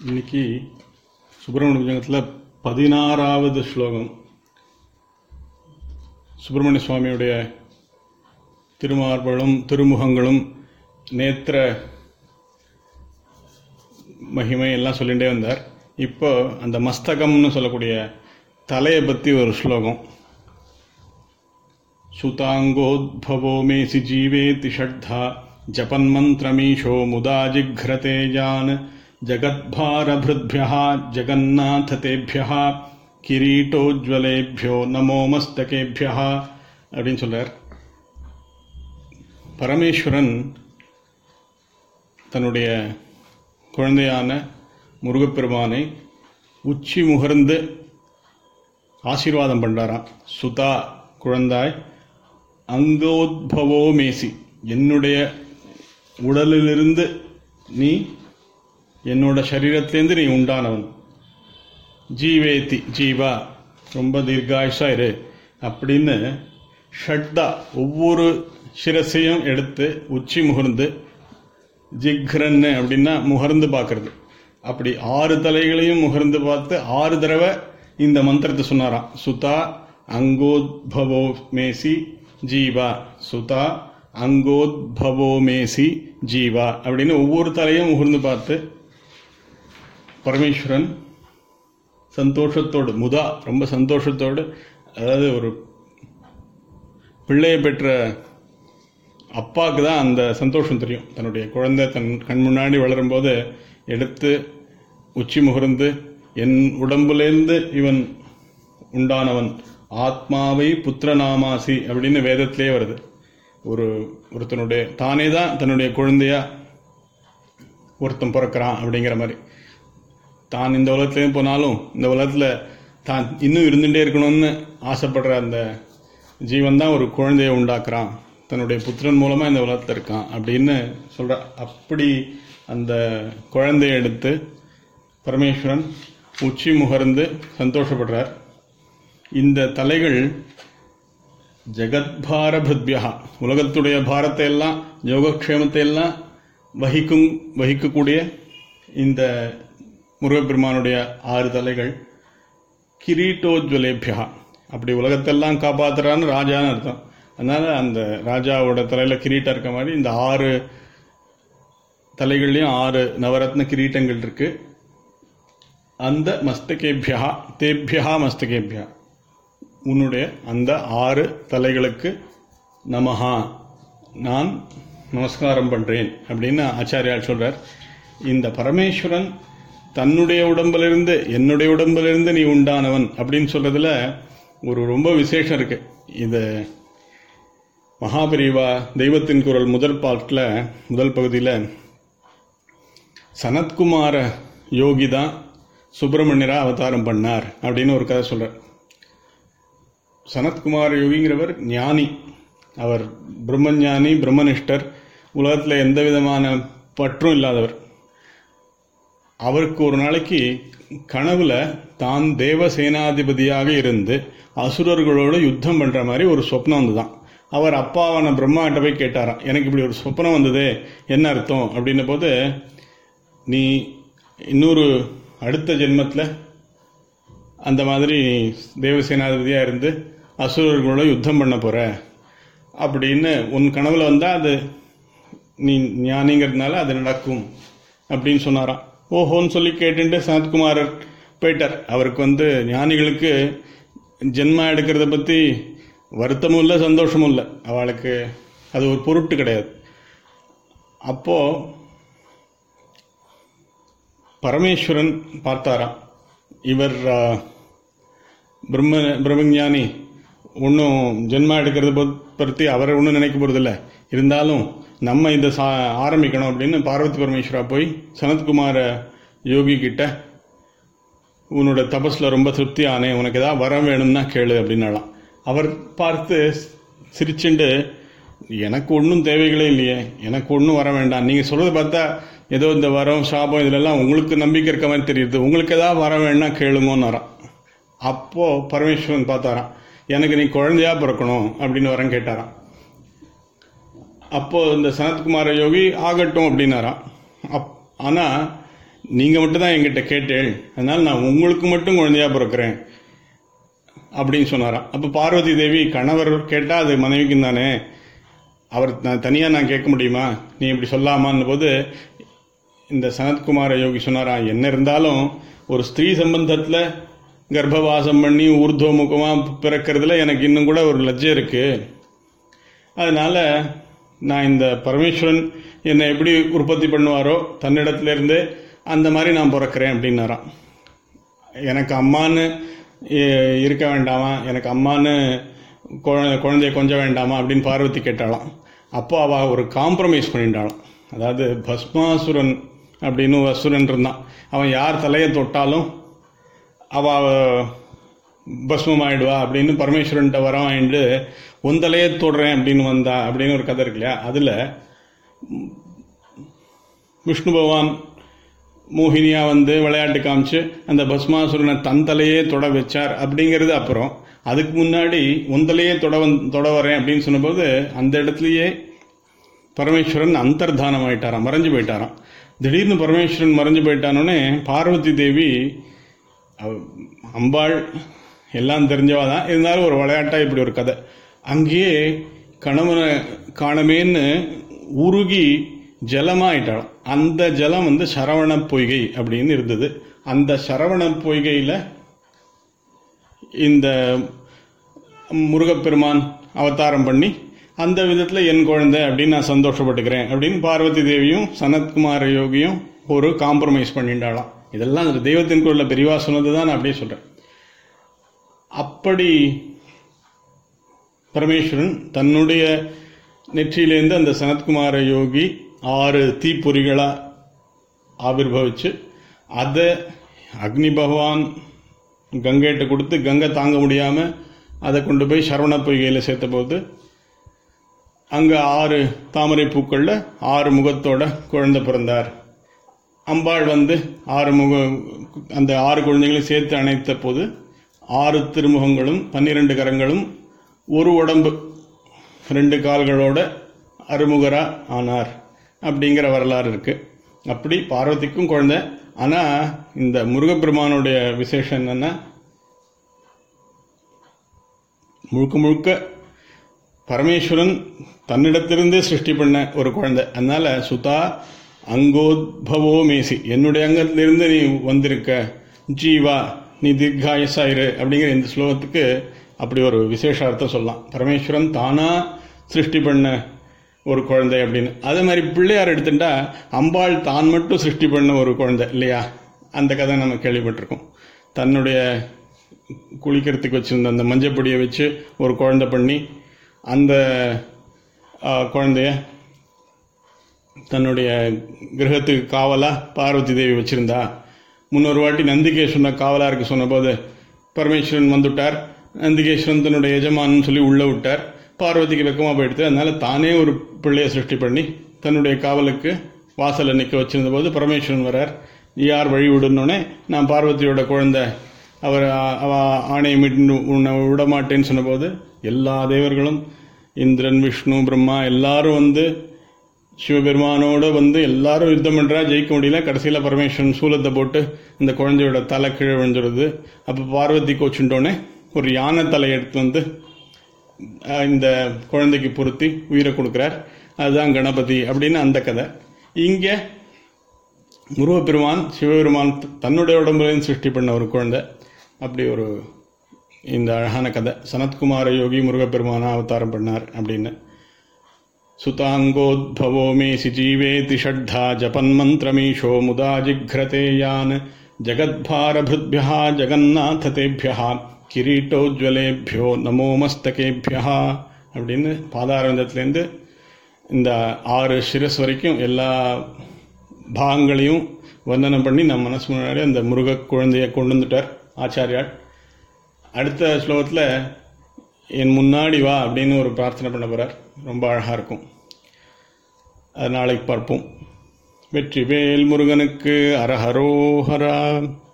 இன்னைக்கு சுப்பிரமணிய புஜங்கத்தில் பதினாறாவது ஸ்லோகம் சுப்பிரமணிய சுவாமியுடைய திருமார்பலும் திருமுகங்களும் நேத்திர மகிமை எல்லாம் சொல்லிகிட்டே வந்தார் இப்போ அந்த மஸ்தகம்னு சொல்லக்கூடிய தலையை பற்றி ஒரு ஸ்லோகம் सुताङ्गोद्भवो मेसि जीवेति षड्धा जपन्मन्त्रमीशो मुदा जिघ्रते यान् जगद्भारभृद्भ्यः जगन्नाथतेभ्यः கிரீட்டோஜ்வலேபியோ நமோ மஸ்தகேபியா அப்படின்னு சொல்றார் பரமேஸ்வரன் தன்னுடைய குழந்தையான முருகப்பெருமானை உச்சி முகர்ந்து ஆசீர்வாதம் பண்றாராம் சுதா குழந்தாய் அங்கோத்பவோ மேசி என்னுடைய உடலிலிருந்து நீ என்னோட சரீரத்திலேருந்து நீ உண்டானவன் ஜீவேத்தி ஜீவா ரொம்ப தீர்காயுஷா இரு அப்படின்னு ஷட்தா ஒவ்வொரு சிரசையும் எடுத்து உச்சி முகர்ந்து ஜிக்ரன்னு அப்படின்னா முகர்ந்து பார்க்கறது அப்படி ஆறு தலைகளையும் முகர்ந்து பார்த்து ஆறு தடவை இந்த மந்திரத்தை சொன்னாராம் சுதா அங்கோத்பவோ மேசி ஜீவா சுதா அங்கோத்பவோ மேசி ஜீவா அப்படின்னு ஒவ்வொரு தலையும் முகர்ந்து பார்த்து பரமேஸ்வரன் சந்தோஷத்தோடு முதா ரொம்ப சந்தோஷத்தோடு அதாவது ஒரு பிள்ளையை பெற்ற அப்பாவுக்கு தான் அந்த சந்தோஷம் தெரியும் தன்னுடைய குழந்தை தன் கண் முன்னாடி வளரும்போது எடுத்து உச்சி முகர்ந்து என் உடம்புலேருந்து இவன் உண்டானவன் ஆத்மாவை புத்திரநாமாசி அப்படின்னு வேதத்திலே வருது ஒரு ஒருத்தனுடைய தானே தான் தன்னுடைய குழந்தையா ஒருத்தன் பிறக்கிறான் அப்படிங்கிற மாதிரி தான் இந்த உலகத்துலேயும் போனாலும் இந்த உலகத்தில் தான் இன்னும் இருந்துகிட்டே இருக்கணும்னு ஆசைப்படுற அந்த ஜீவன் தான் ஒரு குழந்தையை உண்டாக்குறான் தன்னுடைய புத்திரன் மூலமாக இந்த உலகத்தில் இருக்கான் அப்படின்னு சொல்கிற அப்படி அந்த குழந்தையை எடுத்து பரமேஸ்வரன் உச்சி முகர்ந்து சந்தோஷப்படுறார் இந்த தலைகள் ஜெகத்பார பிருத்யா உலகத்துடைய பாரத்தை எல்லாம் யோகக்ஷேமத்தை எல்லாம் வகிக்கும் வகிக்கக்கூடிய இந்த முருகப்பெருமானுடைய ஆறு தலைகள் கிரீட்டோஜ்வலேபியா அப்படி உலகத்தெல்லாம் காப்பாத்துறான்னு ராஜான்னு அர்த்தம் அதனால அந்த ராஜாவோட தலையில கிரீட்டம் இருக்க மாதிரி இந்த ஆறு தலைகள்லையும் ஆறு நவரத்ன கிரீட்டங்கள் இருக்கு அந்த மஸ்தகேபியா தேபியா மஸ்தகேபியா உன்னுடைய அந்த ஆறு தலைகளுக்கு நமஹா நான் நமஸ்காரம் பண்றேன் அப்படின்னு ஆச்சாரியால் சொல்றார் இந்த பரமேஸ்வரன் தன்னுடைய உடம்பிலிருந்து என்னுடைய உடம்பிலிருந்து நீ உண்டானவன் அப்படின்னு சொல்றதுல ஒரு ரொம்ப விசேஷம் இருக்கு இது மகாபரிவா தெய்வத்தின் குரல் முதல் பாட்டில் முதல் பகுதியில் சனத்குமார யோகி தான் சுப்பிரமணியரா அவதாரம் பண்ணார் அப்படின்னு ஒரு கதை சொல்றார் சனத்குமார யோகிங்கிறவர் ஞானி அவர் பிரம்மஞானி பிரம்மனிஷ்டர் உலகத்தில் எந்த விதமான பற்றும் இல்லாதவர் அவருக்கு ஒரு நாளைக்கு கனவுல தான் தேவ சேனாதிபதியாக இருந்து அசுரர்களோடு யுத்தம் பண்ற மாதிரி ஒரு சொப்னம் வந்துதான் அவர் அப்பாவான பிரம்மாட்ட போய் கேட்டாராம் எனக்கு இப்படி ஒரு சொப்னம் வந்ததே என்ன அர்த்தம் அப்படின்ன போது நீ இன்னொரு அடுத்த ஜென்மத்தில் அந்த மாதிரி தேவசேனாதிபதியாக இருந்து அசுரர்களோட யுத்தம் பண்ண போற அப்படின்னு உன் கனவுல வந்தால் அது நீ ஞானிங்கிறதுனால அது நடக்கும் அப்படின்னு சொன்னாராம் ஓஹோன்னு சொல்லி கேட்டுட்டு சனத்குமாரர் போயிட்டார் அவருக்கு வந்து ஞானிகளுக்கு ஜென்மா எடுக்கிறத பற்றி வருத்தமும் இல்லை சந்தோஷமும் இல்லை அவளுக்கு அது ஒரு பொருட்டு கிடையாது அப்போ பரமேஸ்வரன் பார்த்தாராம் இவர் பிரம்ம பிரம்மஞானி ஒன்றும் ஜென்மா எடுக்கிறத பற்றி அவரை ஒன்றும் நினைக்க போகிறதில்ல இருந்தாலும் நம்ம இதை சா ஆரம்பிக்கணும் அப்படின்னு பார்வதி பரமேஸ்வரா போய் சனத்குமார யோகி கிட்ட உன்னோட தபஸில் ரொம்ப திருப்தி ஆனே உனக்கு ஏதாவது வரம் வேணும்னா கேளு அப்படின்னாலாம் அவர் பார்த்து சிரிச்சுண்டு எனக்கு ஒன்றும் தேவைகளே இல்லையே எனக்கு ஒன்றும் வர வேண்டாம் நீங்கள் சொல்கிறத பார்த்தா ஏதோ இந்த வரம் சாபம் இதிலெல்லாம் உங்களுக்கு நம்பிக்கை இருக்க மாதிரி தெரியுது உங்களுக்கு ஏதாவது வர வேணா கேளுங்கன்னாராம் அப்போது பரமேஸ்வரன் பார்த்தாராம் எனக்கு நீ குழந்தையா பிறக்கணும் அப்படின்னு வரம் கேட்டாராம் அப்போ இந்த சனத்குமார யோகி ஆகட்டும் அப்படின்னாராம் அப் ஆனால் நீங்க மட்டும் தான் என்கிட்ட கேட்டேள் அதனால நான் உங்களுக்கு மட்டும் குழந்தையா பிறக்கிறேன் அப்படின்னு சொன்னாராம் அப்ப பார்வதி தேவி கணவர் கேட்டா அது மனைவிக்கும் தானே அவர் நான் தனியா நான் கேட்க முடியுமா நீ இப்படி சொல்லாமான்னு போது இந்த சனத்குமார யோகி சொன்னாரா என்ன இருந்தாலும் ஒரு ஸ்திரீ சம்பந்தத்துல கர்ப்பவாசம் பண்ணி ஊர்துவமுகமா பிறக்கிறதுல எனக்கு இன்னும் கூட ஒரு லஜ்ஜை இருக்கு அதனால நான் இந்த பரமேஸ்வரன் என்னை எப்படி உற்பத்தி பண்ணுவாரோ தன்னிடத்துல இருந்து அந்த மாதிரி நான் பிறக்கிறேன் அப்படின்னாராம் எனக்கு அம்மான்னு எ- இருக்க வேண்டாமா எனக்கு அம்மான்னு குழந்தை குழந்தைய கொஞ்சம் வேண்டாமா அப்படின்னு பார்வதி கேட்டாளாம் அப்போ அவ ஒரு காம்ப்ரமைஸ் பண்ணிட்டாளாம் அதாவது பஸ்மாசுரன் அப்படின்னு ஒரு அசுரன் இருந்தான் அவன் யார் தலையை தொட்டாலும் அவ பஸ்மம் ஆயிடுவா அப்படின்னு பரமேஸ்வரன்ட்ட வரம் வாங்கிட்டு உன் தலையை தொடுறேன் அப்படின்னு வந்தா அப்படின்னு ஒரு கதை இருக்கு இல்லையா அதுல விஷ்ணு பகவான் மோகினியா வந்து விளையாட்டு காமிச்சு அந்த பஸ்மாசுரனை தன் தலையே தொட வச்சார் அப்படிங்கிறது அப்புறம் அதுக்கு முன்னாடி உந்தலையே தொட வந்- தொட வரேன் அப்படின்னு சொன்னபோது அந்த இடத்துலயே பரமேஸ்வரன் அந்தர்தானம் ஆயிட்டாராம் மறைஞ்சு போயிட்டாராம் திடீர்னு பரமேஸ்வரன் மறைஞ்சு போயிட்டானோடனே பார்வதி தேவி அவ- அம்பாள் எல்லாம் தெரிஞ்சவா தான் இருந்தாலும் ஒரு விளையாட்டா இப்படி ஒரு கதை அங்கேயே கணவனை காணமேன்னு உருகி ஜலமாயிட்டாலும் அந்த ஜலம் வந்து சரவண பொய்கை அப்படின்னு இருந்தது அந்த சரவண பொய்கையில இந்த முருகப்பெருமான் அவதாரம் பண்ணி அந்த விதத்துல என் குழந்தை அப்படின்னு நான் சந்தோஷப்பட்டுக்கிறேன் அப்படின்னு பார்வதி தேவியும் சனத்குமார யோகியும் ஒரு காம்ப்ரமைஸ் பண்ணிட்டாளாம் இதெல்லாம் அந்த தெய்வத்தின் குரல்ல பெரியவா சொன்னது தான் நான் அப்படியே சொல்றேன் அப்படி பரமேஸ்வரன் தன்னுடைய நெற்றியிலேருந்து அந்த சனத்குமார யோகி ஆறு தீப்பொறிகளா ஆவிர்வவிச்சு அதை அக்னி பகவான் கங்கைட்ட கொடுத்து கங்கை தாங்க முடியாம அதை கொண்டு போய் சரவண பொய்கையில் சேர்த்த போது அங்க ஆறு தாமரை பூக்கள்ல ஆறு முகத்தோட குழந்தை பிறந்தார் அம்பாள் வந்து ஆறு முக அந்த ஆறு குழந்தைகளையும் சேர்த்து அணைத்த போது ஆறு திருமுகங்களும் பன்னிரண்டு கரங்களும் ஒரு உடம்பு ரெண்டு கால்களோட அருமுகரா ஆனார் அப்படிங்கிற வரலாறு இருக்கு அப்படி பார்வதிக்கும் குழந்தை ஆனா இந்த முருகப்பெருமானுடைய விசேஷம் என்னன்னா முழுக்க முழுக்க பரமேஸ்வரன் தன்னிடத்திலிருந்தே சிருஷ்டி பண்ண ஒரு குழந்தை அதனால சுதா அங்கோத்பவோ மேசி என்னுடைய அங்கத்திலிருந்து நீ வந்திருக்க ஜீவா நீ தீர்காயசாயிரு அப்படிங்கிற இந்த ஸ்லோகத்துக்கு அப்படி ஒரு விசேஷ அர்த்தம் சொல்லலாம் பரமேஸ்வரன் தானா சிருஷ்டி பண்ண ஒரு குழந்தை அப்படின்னு அதே மாதிரி பிள்ளையார் எடுத்துட்டா அம்பாள் தான் மட்டும் சிருஷ்டி பண்ண ஒரு குழந்தை இல்லையா அந்த கதை நம்ம கேள்விப்பட்டிருக்கோம் தன்னுடைய குளிக்கிறதுக்கு வச்சிருந்த அந்த மஞ்சப்பொடியை வச்சு ஒரு குழந்தை பண்ணி அந்த ஆ, குழந்தைய தன்னுடைய கிரகத்துக்கு காவலா பார்வதி தேவி வச்சிருந்தா முன்னொரு வாட்டி நந்திகேஸ்வரனை காவலா இருக்க சொன்னபோது பரமேஸ்வரன் வந்துட்டார் நந்திகேஸ்வரன் தன்னுடைய எஜமானன்னு சொல்லி உள்ள விட்டார் பார்வதிக்கு வெக்கமா போயிடுது அதனால தானே ஒரு பிள்ளைய சிருஷ்டி பண்ணி தன்னுடைய காவலுக்கு வாசல்ல நிற்க வச்சிருந்த போது பரமேஸ்வரன் வரார் யார் வழி விடணுன்னே நான் பார்வதியோட குழந்தை அவர் ஆ- அவ ஆணையை மீட்டு உன்னை விட மாட்டேன்னு சொன்னபோது எல்லா தேவர்களும் இந்திரன் விஷ்ணு பிரம்மா எல்லாரும் வந்து சிவபெருமானோட வந்து எல்லாரும் யுத்தம் பண்றா ஜெயிக்க முடியல கடைசியில பரமேஸ்வரன் சூலத்தை போட்டு இந்த குழந்தையோட தலை கீழே விழுந்துடுது அப்ப பார்வதி கோச்சுட்டோன்னே ஒரு யானை தலையை எடுத்து வந்து அஹ், இந்த குழந்தைக்கு பொருத்தி உயிரை கொடுக்கிறார் அதுதான் கணபதி அப்படின்னு அந்த கதை இங்க முருகப்பெருமான் சிவபெருமான் தன்னுடைய உடம்புலையும் சிருஷ்டி பண்ண ஒரு குழந்தை அப்படி ஒரு இந்த அழகான கதை சனத்குமார யோகி முருகப்பெருமானா அவதாரம் பண்ணார் அப்படின்னு சுதாங்கோத்பவோ மேசி ஜீவேதி ஷட்தா ஜபன்மந்திரமீஷோ முதா ஜிக்ரதே யான் ஜகத்பாரபிருத்யா ஜகநாத தேபியா கிரீட்டோஜ்வலேபியோ நமோ மஸ்தகேபியா அப்படின்னு பாதாரந்தத்துலேருந்து இந்த ஆறு சிரஸ் வரைக்கும் எல்லா பாகங்களையும் வர்ணனம் பண்ணி நம்ம மனசு முன்னாடி அந்த முருக குழந்தையை கொண்டு வந்துட்டார் ஆச்சாரியார் அடுத்த ஸ்லோகத்தில் என் முன்னாடி வா அப்படின்னு ஒரு பிரார்த்தனை பண்ண போறார் ரொம்ப அழகா இருக்கும் அது நாளைக்கு பார்ப்போம் வெற்றிவேல் முருகனுக்கு அரஹரோஹரா